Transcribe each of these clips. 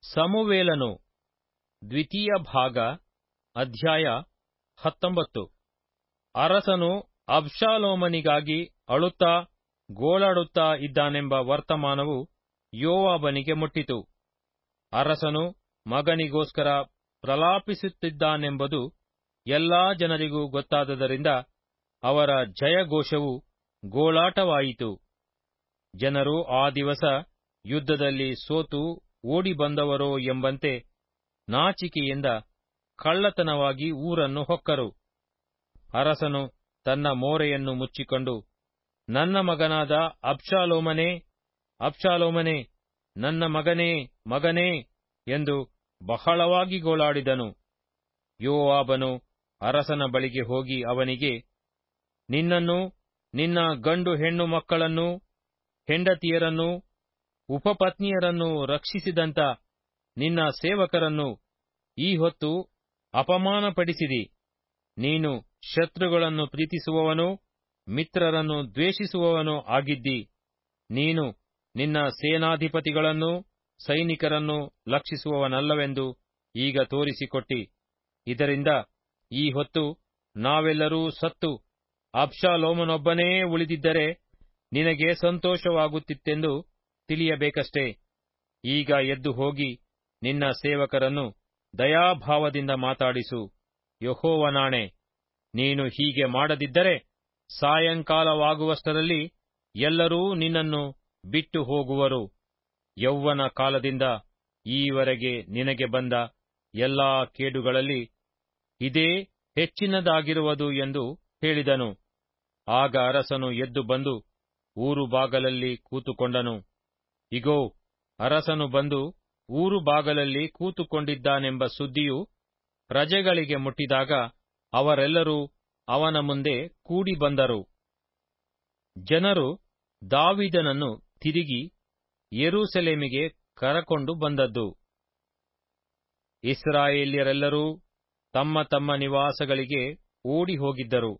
ಸಮುವೇಲನು ದ್ವಿತೀಯ ಭಾಗ ಅಧ್ಯಾಯ ಹತ್ತೊಂಬತ್ತು ಅರಸನು ಅಬ್ಷಾಲೋಮನಿಗಾಗಿ ಅಳುತ್ತಾ ಗೋಳಾಡುತ್ತಾ ಇದ್ದಾನೆಂಬ ವರ್ತಮಾನವು ಯೋವಾಬನಿಗೆ ಮುಟ್ಟಿತು ಅರಸನು ಮಗನಿಗೋಸ್ಕರ ಪ್ರಲಾಪಿಸುತ್ತಿದ್ದಾನೆಂಬುದು ಎಲ್ಲಾ ಜನರಿಗೂ ಗೊತ್ತಾದದರಿಂದ ಅವರ ಜಯಘೋಷವು ಗೋಳಾಟವಾಯಿತು ಜನರು ಆ ದಿವಸ ಯುದ್ಧದಲ್ಲಿ ಸೋತು ಓಡಿ ಬಂದವರೋ ಎಂಬಂತೆ ನಾಚಿಕೆಯಿಂದ ಕಳ್ಳತನವಾಗಿ ಊರನ್ನು ಹೊಕ್ಕರು ಅರಸನು ತನ್ನ ಮೋರೆಯನ್ನು ಮುಚ್ಚಿಕೊಂಡು ನನ್ನ ಮಗನಾದ ಅಬ್ಷಾಲೋಮನೇ ಅಬ್ಷಾಲೋಮನೇ ನನ್ನ ಮಗನೇ ಮಗನೇ ಎಂದು ಬಹಳವಾಗಿ ಗೋಳಾಡಿದನು ಯೋವಾಬನು ಅರಸನ ಬಳಿಗೆ ಹೋಗಿ ಅವನಿಗೆ ನಿನ್ನನ್ನು ನಿನ್ನ ಗಂಡು ಹೆಣ್ಣು ಮಕ್ಕಳನ್ನೂ ಹೆಂಡತಿಯರನ್ನೂ ಉಪಪತ್ನಿಯರನ್ನೂ ರಕ್ಷಿಸಿದಂತ ನಿನ್ನ ಸೇವಕರನ್ನು ಈ ಹೊತ್ತು ಅಪಮಾನಪಡಿಸಿದಿ ನೀನು ಶತ್ರುಗಳನ್ನು ಪ್ರೀತಿಸುವವನೂ ಮಿತ್ರರನ್ನು ದ್ವೇಷಿಸುವವನೂ ಆಗಿದ್ದಿ ನೀನು ನಿನ್ನ ಸೇನಾಧಿಪತಿಗಳನ್ನೂ ಸೈನಿಕರನ್ನು ಲಕ್ಷಿಸುವವನಲ್ಲವೆಂದು ಈಗ ತೋರಿಸಿಕೊಟ್ಟಿ ಇದರಿಂದ ಈ ಹೊತ್ತು ನಾವೆಲ್ಲರೂ ಸತ್ತು ಅಬ್ಷಾಲೋಮನೊಬ್ಬನೇ ಉಳಿದಿದ್ದರೆ ನಿನಗೆ ಸಂತೋಷವಾಗುತ್ತಿತ್ತೆಂದು ತಿಳಿಯಬೇಕಷ್ಟೇ ಈಗ ಎದ್ದು ಹೋಗಿ ನಿನ್ನ ಸೇವಕರನ್ನು ದಯಾಭಾವದಿಂದ ಮಾತಾಡಿಸು ಯಹೋವನಾಣೆ ನೀನು ಹೀಗೆ ಮಾಡದಿದ್ದರೆ ಸಾಯಂಕಾಲವಾಗುವಷ್ಟರಲ್ಲಿ ಎಲ್ಲರೂ ನಿನ್ನನ್ನು ಬಿಟ್ಟು ಹೋಗುವರು ಯೌವನ ಕಾಲದಿಂದ ಈವರೆಗೆ ನಿನಗೆ ಬಂದ ಎಲ್ಲಾ ಕೇಡುಗಳಲ್ಲಿ ಇದೇ ಹೆಚ್ಚಿನದಾಗಿರುವುದು ಎಂದು ಹೇಳಿದನು ಆಗ ಅರಸನು ಎದ್ದು ಬಂದು ಊರು ಬಾಗಲಲ್ಲಿ ಕೂತುಕೊಂಡನು ಇಗೋ ಅರಸನು ಬಂದು ಊರು ಬಾಗಲಲ್ಲಿ ಕೂತುಕೊಂಡಿದ್ದಾನೆಂಬ ಸುದ್ದಿಯು ಪ್ರಜೆಗಳಿಗೆ ಮುಟ್ಟಿದಾಗ ಅವರೆಲ್ಲರೂ ಅವನ ಮುಂದೆ ಕೂಡಿ ಬಂದರು ಜನರು ದಾವಿದನನ್ನು ತಿರುಗಿ ಯೆರೂಸಲೇಮಿಗೆ ಕರಕೊಂಡು ಬಂದದ್ದು ಇಸ್ರಾಯೇಲ್ಯರೆಲ್ಲರೂ ತಮ್ಮ ತಮ್ಮ ನಿವಾಸಗಳಿಗೆ ಓಡಿ ಹೋಗಿದ್ದರು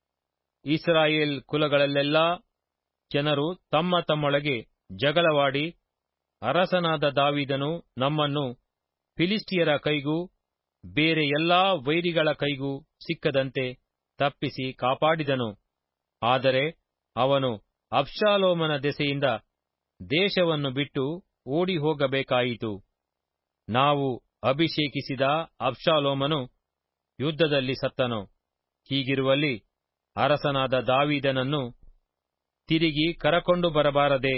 ಇಸ್ರಾಯೇಲ್ ಕುಲಗಳಲ್ಲೆಲ್ಲಾ ಜನರು ತಮ್ಮ ತಮ್ಮೊಳಗೆ ಜಗಳವಾಡಿ ಅರಸನಾದ ದಾವಿದನು ನಮ್ಮನ್ನು ಫಿಲಿಸ್ಟಿಯರ ಕೈಗೂ ಬೇರೆ ಎಲ್ಲಾ ವೈರಿಗಳ ಕೈಗೂ ಸಿಕ್ಕದಂತೆ ತಪ್ಪಿಸಿ ಕಾಪಾಡಿದನು ಆದರೆ ಅವನು ಅಬ್ಷಾಲೋಮನ ದೆಸೆಯಿಂದ ದೇಶವನ್ನು ಬಿಟ್ಟು ಓಡಿ ಹೋಗಬೇಕಾಯಿತು ನಾವು ಅಭಿಷೇಕಿಸಿದ ಅಬ್ಷಾಲೋಮನು ಯುದ್ಧದಲ್ಲಿ ಸತ್ತನು ಹೀಗಿರುವಲ್ಲಿ ಅರಸನಾದ ದಾವಿದನನ್ನು ತಿರುಗಿ ಕರಕೊಂಡು ಬರಬಾರದೆ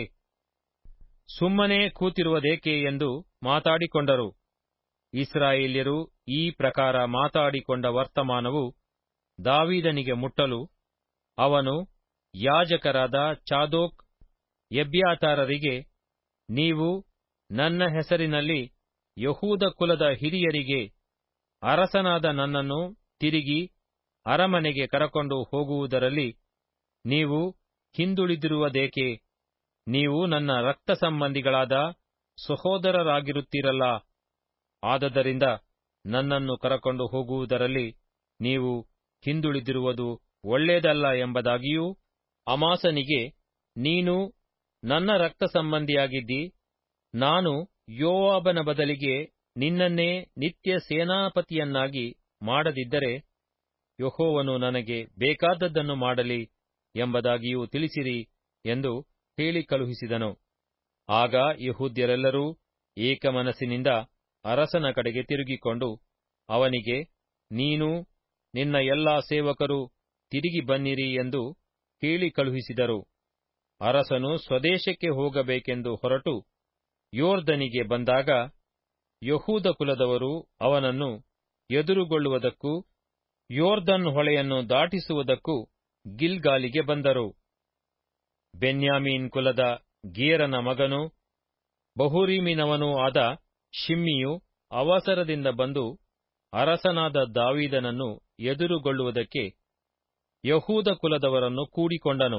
ಸುಮ್ಮನೆ ಕೂತಿರುವುದೇಕೆ ಎಂದು ಮಾತಾಡಿಕೊಂಡರು ಇಸ್ರಾಯೇಲ್ಯರು ಈ ಪ್ರಕಾರ ಮಾತಾಡಿಕೊಂಡ ವರ್ತಮಾನವು ದಾವಿದನಿಗೆ ಮುಟ್ಟಲು ಅವನು ಯಾಜಕರಾದ ಚಾದೋಕ್ ಎಬ್ಯಾತಾರರಿಗೆ ನೀವು ನನ್ನ ಹೆಸರಿನಲ್ಲಿ ಯಹೂದ ಕುಲದ ಹಿರಿಯರಿಗೆ ಅರಸನಾದ ನನ್ನನ್ನು ತಿರುಗಿ ಅರಮನೆಗೆ ಕರಕೊಂಡು ಹೋಗುವುದರಲ್ಲಿ ನೀವು ಹಿಂದುಳಿದಿರುವುದೇಕೆ ನೀವು ನನ್ನ ರಕ್ತ ಸಂಬಂಧಿಗಳಾದ ಸಹೋದರರಾಗಿರುತ್ತೀರಲ್ಲ ಆದದರಿಂದ ನನ್ನನ್ನು ಕರಕೊಂಡು ಹೋಗುವುದರಲ್ಲಿ ನೀವು ಹಿಂದುಳಿದಿರುವುದು ಒಳ್ಳೆಯದಲ್ಲ ಎಂಬುದಾಗಿಯೂ ಅಮಾಸನಿಗೆ ನೀನು ನನ್ನ ರಕ್ತ ಸಂಬಂಧಿಯಾಗಿದ್ದಿ ನಾನು ಯೋವಾಬನ ಬದಲಿಗೆ ನಿನ್ನನ್ನೇ ನಿತ್ಯ ಸೇನಾಪತಿಯನ್ನಾಗಿ ಮಾಡದಿದ್ದರೆ ಯಹೋವನು ನನಗೆ ಬೇಕಾದದ್ದನ್ನು ಮಾಡಲಿ ಎಂಬುದಾಗಿಯೂ ತಿಳಿಸಿರಿ ಎಂದು ಹೇಳಿ ಕಳುಹಿಸಿದನು ಆಗ ಯಹೂದ್ಯರೆಲ್ಲರೂ ಏಕಮನಸ್ಸಿನಿಂದ ಅರಸನ ಕಡೆಗೆ ತಿರುಗಿಕೊಂಡು ಅವನಿಗೆ ನೀನು ನಿನ್ನ ಎಲ್ಲಾ ಸೇವಕರು ತಿರುಗಿ ಬನ್ನಿರಿ ಎಂದು ಹೇಳಿ ಕಳುಹಿಸಿದರು ಅರಸನು ಸ್ವದೇಶಕ್ಕೆ ಹೋಗಬೇಕೆಂದು ಹೊರಟು ಯೋರ್ದನಿಗೆ ಬಂದಾಗ ಯಹೂದ ಕುಲದವರು ಅವನನ್ನು ಎದುರುಗೊಳ್ಳುವುದಕ್ಕೂ ಯೋರ್ದನ್ ಹೊಳೆಯನ್ನು ದಾಟಿಸುವುದಕ್ಕೂ ಗಿಲ್ಗಾಲಿಗೆ ಬಂದರು ಬೆನ್ಯಾಮೀನ್ ಕುಲದ ಗೇರನ ಮಗನೂ ಬಹುರೀಮಿನವನೂ ಆದ ಶಿಮ್ಮಿಯು ಅವಸರದಿಂದ ಬಂದು ಅರಸನಾದ ದಾವೀದನನ್ನು ಎದುರುಗೊಳ್ಳುವುದಕ್ಕೆ ಯಹೂದ ಕುಲದವರನ್ನು ಕೂಡಿಕೊಂಡನು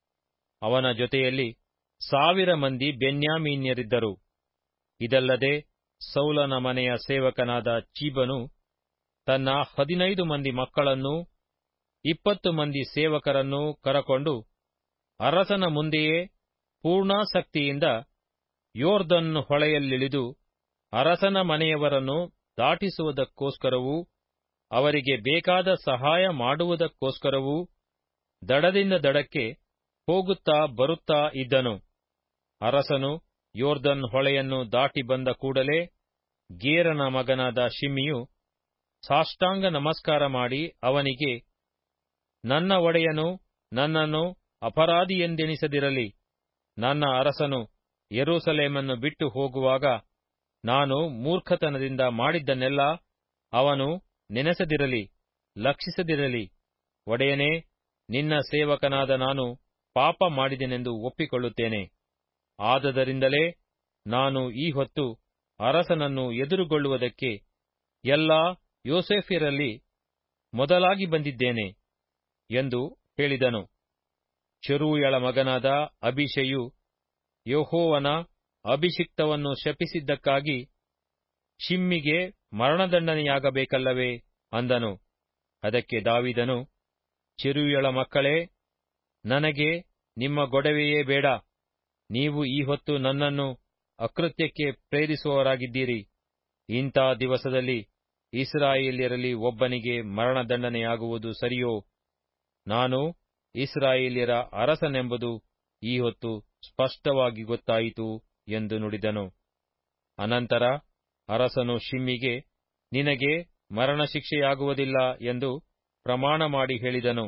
ಅವನ ಜೊತೆಯಲ್ಲಿ ಸಾವಿರ ಮಂದಿ ಬೆನ್ಯಾಮೀನ್ಯರಿದ್ದರು ಇದಲ್ಲದೆ ಸೌಲನ ಮನೆಯ ಸೇವಕನಾದ ಚೀಬನು ತನ್ನ ಹದಿನೈದು ಮಂದಿ ಮಕ್ಕಳನ್ನೂ ಇಪ್ಪತ್ತು ಮಂದಿ ಸೇವಕರನ್ನೂ ಕರಕೊಂಡು ಅರಸನ ಮುಂದೆಯೇ ಪೂರ್ಣಾಸಕ್ತಿಯಿಂದ ಯೋರ್ದನ್ ಹೊಳೆಯಲ್ಲಿಳಿದು ಅರಸನ ಮನೆಯವರನ್ನು ದಾಟಿಸುವುದಕ್ಕೋಸ್ಕರವೂ ಅವರಿಗೆ ಬೇಕಾದ ಸಹಾಯ ಮಾಡುವುದಕ್ಕೋಸ್ಕರವೂ ದಡದಿಂದ ದಡಕ್ಕೆ ಹೋಗುತ್ತಾ ಬರುತ್ತಾ ಇದ್ದನು ಅರಸನು ಯೋರ್ದನ್ ಹೊಳೆಯನ್ನು ದಾಟಿ ಬಂದ ಕೂಡಲೇ ಗೇರನ ಮಗನಾದ ಶಿಮ್ಮಿಯು ಸಾಷ್ಟಾಂಗ ನಮಸ್ಕಾರ ಮಾಡಿ ಅವನಿಗೆ ನನ್ನ ಒಡೆಯನು ನನ್ನನ್ನು ಅಪರಾಧಿಯೆಂದೆಣಿಸದಿರಲಿ ನನ್ನ ಅರಸನು ಯೆರೂಸಲೇಮನ್ನು ಬಿಟ್ಟು ಹೋಗುವಾಗ ನಾನು ಮೂರ್ಖತನದಿಂದ ಮಾಡಿದ್ದನ್ನೆಲ್ಲ ಅವನು ನೆನೆಸದಿರಲಿ ಲಕ್ಷಿಸದಿರಲಿ ಒಡೆಯನೇ ನಿನ್ನ ಸೇವಕನಾದ ನಾನು ಪಾಪ ಮಾಡಿದೆನೆಂದು ಒಪ್ಪಿಕೊಳ್ಳುತ್ತೇನೆ ಆದದರಿಂದಲೇ ನಾನು ಈ ಹೊತ್ತು ಅರಸನನ್ನು ಎದುರುಗೊಳ್ಳುವುದಕ್ಕೆ ಎಲ್ಲಾ ಯೋಸೇಫ್ಯರಲ್ಲಿ ಮೊದಲಾಗಿ ಬಂದಿದ್ದೇನೆ ಎಂದು ಹೇಳಿದನು ಚೆರೂಯಳ ಮಗನಾದ ಅಭಿಷೆಯು ಯೆಹೋವನ ಅಭಿಷಿಕ್ತವನ್ನು ಶಪಿಸಿದ್ದಕ್ಕಾಗಿ ಶಿಮ್ಮಿಗೆ ಮರಣದಂಡನೆಯಾಗಬೇಕಲ್ಲವೇ ಅಂದನು ಅದಕ್ಕೆ ದಾವಿದನು ಚೆರೂಯಳ ಮಕ್ಕಳೇ ನನಗೆ ನಿಮ್ಮ ಗೊಡವೆಯೇ ಬೇಡ ನೀವು ಈ ಹೊತ್ತು ನನ್ನನ್ನು ಅಕೃತ್ಯಕ್ಕೆ ಪ್ರೇರಿಸುವವರಾಗಿದ್ದೀರಿ ಇಂಥ ದಿವಸದಲ್ಲಿ ಇಸ್ರಾಯೇಲ್ಯರಲ್ಲಿ ಒಬ್ಬನಿಗೆ ಮರಣದಂಡನೆಯಾಗುವುದು ಸರಿಯೋ ನಾನು ಇಸ್ರಾಯೇಲ್ಯರ ಅರಸನೆಂಬುದು ಈ ಹೊತ್ತು ಸ್ಪಷ್ಟವಾಗಿ ಗೊತ್ತಾಯಿತು ಎಂದು ನುಡಿದನು ಅನಂತರ ಅರಸನು ಶಿಮ್ಮಿಗೆ ನಿನಗೆ ಮರಣಶಿಕ್ಷೆಯಾಗುವುದಿಲ್ಲ ಎಂದು ಪ್ರಮಾಣ ಮಾಡಿ ಹೇಳಿದನು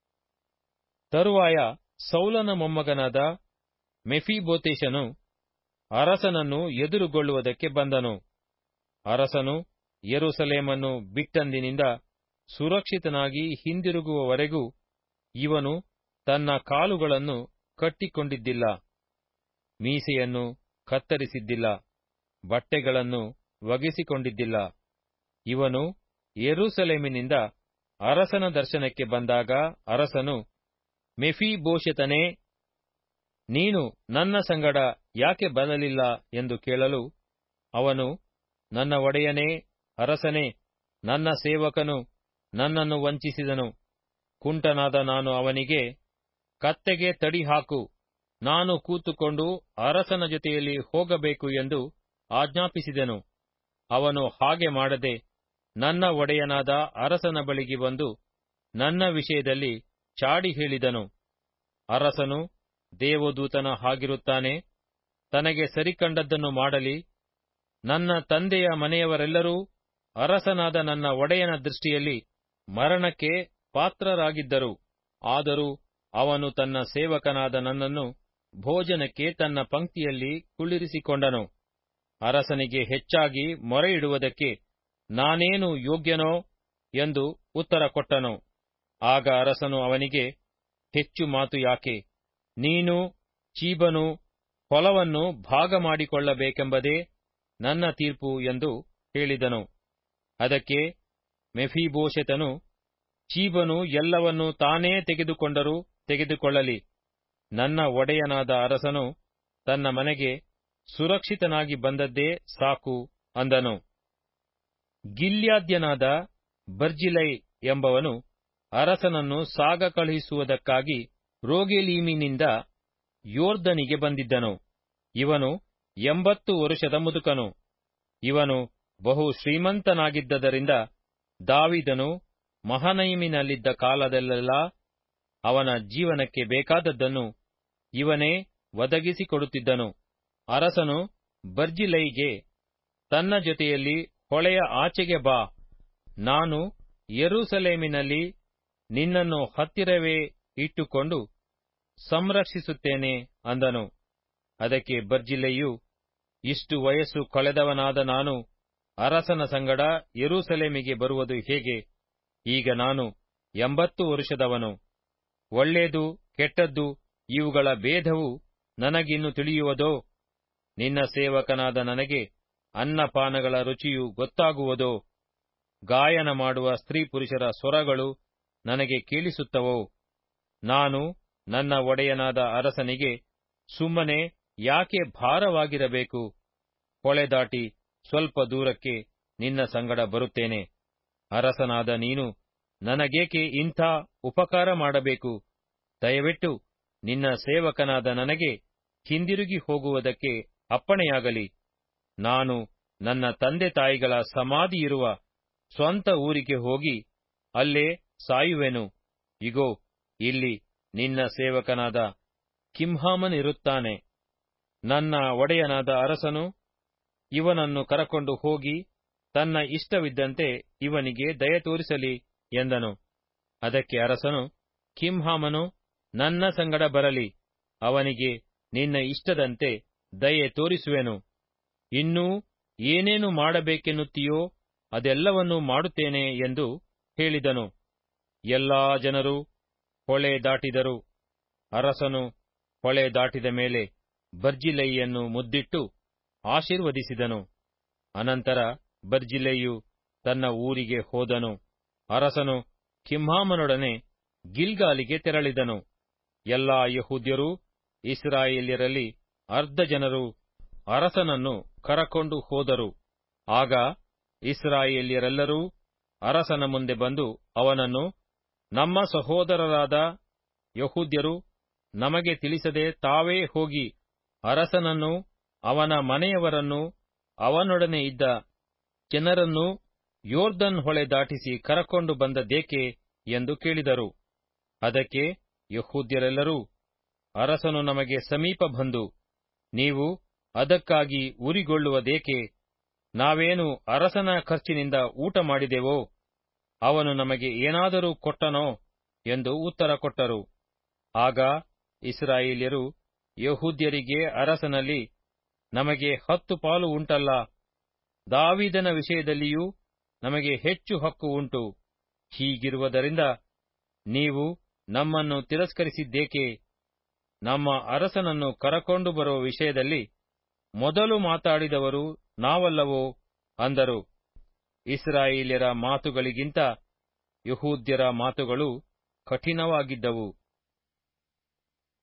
ತರುವಾಯ ಸೌಲನ ಮೊಮ್ಮಗನಾದ ಮೆಫಿಬೋತೇಶನು ಅರಸನನ್ನು ಎದುರುಗೊಳ್ಳುವುದಕ್ಕೆ ಬಂದನು ಅರಸನು ಯೆರೂಸಲೇಮನ್ನು ಬಿಟ್ಟಂದಿನಿಂದ ಸುರಕ್ಷಿತನಾಗಿ ಹಿಂದಿರುಗುವವರೆಗೂ ಇವನು ತನ್ನ ಕಾಲುಗಳನ್ನು ಕಟ್ಟಿಕೊಂಡಿದ್ದಿಲ್ಲ ಮೀಸೆಯನ್ನು ಕತ್ತರಿಸಿದ್ದಿಲ್ಲ ಬಟ್ಟೆಗಳನ್ನು ಒಗೆಸಿಕೊಂಡಿದ್ದಿಲ್ಲ ಇವನು ಯೆರೂಸಲೇಮಿನಿಂದ ಅರಸನ ದರ್ಶನಕ್ಕೆ ಬಂದಾಗ ಅರಸನು ಮೆಫಿಬೋಶೆತನೇ ನೀನು ನನ್ನ ಸಂಗಡ ಯಾಕೆ ಬರಲಿಲ್ಲ ಎಂದು ಕೇಳಲು ಅವನು ನನ್ನ ಒಡೆಯನೇ ಅರಸನೇ ನನ್ನ ಸೇವಕನು ನನ್ನನ್ನು ವಂಚಿಸಿದನು ಕುಂಟನಾದ ನಾನು ಅವನಿಗೆ ಕತ್ತೆಗೆ ತಡಿ ಹಾಕು ನಾನು ಕೂತುಕೊಂಡು ಅರಸನ ಜೊತೆಯಲ್ಲಿ ಹೋಗಬೇಕು ಎಂದು ಆಜ್ಞಾಪಿಸಿದೆನು ಅವನು ಹಾಗೆ ಮಾಡದೆ ನನ್ನ ಒಡೆಯನಾದ ಅರಸನ ಬಳಿಗೆ ಬಂದು ನನ್ನ ವಿಷಯದಲ್ಲಿ ಚಾಡಿ ಹೇಳಿದನು ಅರಸನು ದೇವದೂತನ ಹಾಗಿರುತ್ತಾನೆ ತನಗೆ ಸರಿಕಂಡದ್ದನ್ನು ಮಾಡಲಿ ನನ್ನ ತಂದೆಯ ಮನೆಯವರೆಲ್ಲರೂ ಅರಸನಾದ ನನ್ನ ಒಡೆಯನ ದೃಷ್ಟಿಯಲ್ಲಿ ಮರಣಕ್ಕೆ ಪಾತ್ರರಾಗಿದ್ದರು ಆದರೂ ಅವನು ತನ್ನ ಸೇವಕನಾದ ನನ್ನನ್ನು ಭೋಜನಕ್ಕೆ ತನ್ನ ಪಂಕ್ತಿಯಲ್ಲಿ ಕುಳ್ಳಿರಿಸಿಕೊಂಡನು ಅರಸನಿಗೆ ಹೆಚ್ಚಾಗಿ ಮೊರೆಯಿಡುವುದಕ್ಕೆ ನಾನೇನು ಯೋಗ್ಯನೋ ಎಂದು ಉತ್ತರ ಕೊಟ್ಟನು ಆಗ ಅರಸನು ಅವನಿಗೆ ಹೆಚ್ಚು ಮಾತು ಯಾಕೆ ನೀನು ಚೀಬನು ಹೊಲವನ್ನು ಭಾಗ ಮಾಡಿಕೊಳ್ಳಬೇಕೆಂಬುದೇ ನನ್ನ ತೀರ್ಪು ಎಂದು ಹೇಳಿದನು ಅದಕ್ಕೆ ಮೆಫಿಬೋಶೆತನು ಚೀಬನು ಎಲ್ಲವನ್ನೂ ತಾನೇ ತೆಗೆದುಕೊಂಡರೂ ತೆಗೆದುಕೊಳ್ಳಲಿ ನನ್ನ ಒಡೆಯನಾದ ಅರಸನು ತನ್ನ ಮನೆಗೆ ಸುರಕ್ಷಿತನಾಗಿ ಬಂದದ್ದೇ ಸಾಕು ಅಂದನು ಗಿಲ್ಯಾದ್ಯನಾದ ಬರ್ಜಿಲೈ ಎಂಬವನು ಅರಸನನ್ನು ಸಾಗ ಕಳುಹಿಸುವುದಕ್ಕಾಗಿ ರೋಗೆಲೀಮಿನಿಂದ ಯೋರ್ದನಿಗೆ ಬಂದಿದ್ದನು ಇವನು ಎಂಬತ್ತು ವರುಷದ ಮುದುಕನು ಇವನು ಬಹು ಶ್ರೀಮಂತನಾಗಿದ್ದರಿಂದ ದಾವಿದನು ಮಹನೈಮಿನಲ್ಲಿದ್ದ ಕಾಲದಲ್ಲೆಲ್ಲ ಅವನ ಜೀವನಕ್ಕೆ ಬೇಕಾದದ್ದನ್ನು ಇವನೇ ಒದಗಿಸಿಕೊಡುತ್ತಿದ್ದನು ಅರಸನು ಬರ್ಜಿಲೈಗೆ ತನ್ನ ಜೊತೆಯಲ್ಲಿ ಹೊಳೆಯ ಆಚೆಗೆ ಬಾ ನಾನು ಯೆರೂಸಲೇಮಿನಲ್ಲಿ ನಿನ್ನನ್ನು ಹತ್ತಿರವೇ ಇಟ್ಟುಕೊಂಡು ಸಂರಕ್ಷಿಸುತ್ತೇನೆ ಅಂದನು ಅದಕ್ಕೆ ಬರ್ಜಿಲ್ಲೆಯು ಇಷ್ಟು ವಯಸ್ಸು ಕಳೆದವನಾದ ನಾನು ಅರಸನ ಸಂಗಡ ಯೆರೂಸಲೇಮಿಗೆ ಬರುವುದು ಹೇಗೆ ಈಗ ನಾನು ಎಂಬತ್ತು ವರುಷದವನು ಒಳ್ಳೇದು ಕೆಟ್ಟದ್ದು ಇವುಗಳ ಭೇದವು ನನಗಿನ್ನು ತಿಳಿಯುವುದೋ ನಿನ್ನ ಸೇವಕನಾದ ನನಗೆ ಅನ್ನಪಾನಗಳ ರುಚಿಯು ಗೊತ್ತಾಗುವುದೋ ಗಾಯನ ಮಾಡುವ ಸ್ತ್ರೀ ಪುರುಷರ ಸ್ವರಗಳು ನನಗೆ ಕೇಳಿಸುತ್ತವೋ ನಾನು ನನ್ನ ಒಡೆಯನಾದ ಅರಸನಿಗೆ ಸುಮ್ಮನೆ ಯಾಕೆ ಭಾರವಾಗಿರಬೇಕು ಹೊಳೆ ದಾಟಿ ಸ್ವಲ್ಪ ದೂರಕ್ಕೆ ನಿನ್ನ ಸಂಗಡ ಬರುತ್ತೇನೆ ಅರಸನಾದ ನೀನು ನನಗೇಕೆ ಇಂಥ ಉಪಕಾರ ಮಾಡಬೇಕು ದಯವಿಟ್ಟು ನಿನ್ನ ಸೇವಕನಾದ ನನಗೆ ಹಿಂದಿರುಗಿ ಹೋಗುವುದಕ್ಕೆ ಅಪ್ಪಣೆಯಾಗಲಿ ನಾನು ನನ್ನ ತಂದೆ ತಾಯಿಗಳ ಸಮಾಧಿಯಿರುವ ಸ್ವಂತ ಊರಿಗೆ ಹೋಗಿ ಅಲ್ಲೇ ಸಾಯುವೆನು ಇಗೋ ಇಲ್ಲಿ ನಿನ್ನ ಸೇವಕನಾದ ಕಿಂಹಾಮನಿರುತ್ತಾನೆ ನನ್ನ ಒಡೆಯನಾದ ಅರಸನು ಇವನನ್ನು ಕರಕೊಂಡು ಹೋಗಿ ತನ್ನ ಇಷ್ಟವಿದ್ದಂತೆ ಇವನಿಗೆ ದಯ ತೋರಿಸಲಿ ಎಂದನು ಅದಕ್ಕೆ ಅರಸನು ಕಿಂಹಾಮನು ನನ್ನ ಸಂಗಡ ಬರಲಿ ಅವನಿಗೆ ನಿನ್ನ ಇಷ್ಟದಂತೆ ದಯೆ ತೋರಿಸುವೆನು ಇನ್ನೂ ಏನೇನು ಮಾಡಬೇಕೆನ್ನುತ್ತೀಯೋ ಅದೆಲ್ಲವನ್ನೂ ಮಾಡುತ್ತೇನೆ ಎಂದು ಹೇಳಿದನು ಎಲ್ಲಾ ಜನರು ಹೊಳೆ ದಾಟಿದರು ಅರಸನು ಹೊಳೆ ದಾಟಿದ ಮೇಲೆ ಬರ್ಜಿಲೈಯನ್ನು ಮುದ್ದಿಟ್ಟು ಆಶೀರ್ವದಿಸಿದನು ಅನಂತರ ಬರ್ಜಿಲೈಯು ತನ್ನ ಊರಿಗೆ ಹೋದನು ಅರಸನು ಕಿಂಹಾಮನೊಡನೆ ಗಿಲ್ಗಾಲಿಗೆ ತೆರಳಿದನು ಎಲ್ಲಾ ಯಹೂದ್ಯರು ಇಸ್ರಾಯೇಲ್ಯರಲ್ಲಿ ಅರ್ಧ ಜನರು ಅರಸನನ್ನು ಕರಕೊಂಡು ಹೋದರು ಆಗ ಇಸ್ರಾಯೇಲ್ಯರೆಲ್ಲರೂ ಅರಸನ ಮುಂದೆ ಬಂದು ಅವನನ್ನು ನಮ್ಮ ಸಹೋದರರಾದ ಯಹೂದ್ಯರು ನಮಗೆ ತಿಳಿಸದೆ ತಾವೇ ಹೋಗಿ ಅರಸನನ್ನು ಅವನ ಮನೆಯವರನ್ನು ಅವನೊಡನೆ ಇದ್ದ ಜನರನ್ನು ಯೋರ್ದನ್ ಹೊಳೆ ದಾಟಿಸಿ ಕರಕೊಂಡು ಬಂದದ್ದೇಕೆ ಎಂದು ಕೇಳಿದರು ಅದಕ್ಕೆ ಯಹೂದ್ಯರೆಲ್ಲರೂ ಅರಸನು ನಮಗೆ ಸಮೀಪ ಬಂದು ನೀವು ಅದಕ್ಕಾಗಿ ಉರಿಗೊಳ್ಳುವುದೇಕೆ ನಾವೇನು ಅರಸನ ಖರ್ಚಿನಿಂದ ಊಟ ಮಾಡಿದೆವೋ ಅವನು ನಮಗೆ ಏನಾದರೂ ಕೊಟ್ಟನೋ ಎಂದು ಉತ್ತರ ಕೊಟ್ಟರು ಆಗ ಇಸ್ರಾಯೇಲ್ಯರು ಯಹೂದ್ಯರಿಗೆ ಅರಸನಲ್ಲಿ ನಮಗೆ ಹತ್ತು ಪಾಲು ಉಂಟಲ್ಲ ದಾವಿದನ ವಿಷಯದಲ್ಲಿಯೂ ನಮಗೆ ಹೆಚ್ಚು ಹಕ್ಕು ಉಂಟು ಹೀಗಿರುವುದರಿಂದ ನೀವು ನಮ್ಮನ್ನು ತಿರಸ್ಕರಿಸಿದ್ದೇಕೆ ನಮ್ಮ ಅರಸನನ್ನು ಕರಕೊಂಡು ಬರುವ ವಿಷಯದಲ್ಲಿ ಮೊದಲು ಮಾತಾಡಿದವರು ನಾವಲ್ಲವೋ ಅಂದರು ಇಸ್ರಾಯೇಲ್ಯರ ಮಾತುಗಳಿಗಿಂತ ಯಹೂದ್ಯರ ಮಾತುಗಳು ಕಠಿಣವಾಗಿದ್ದವು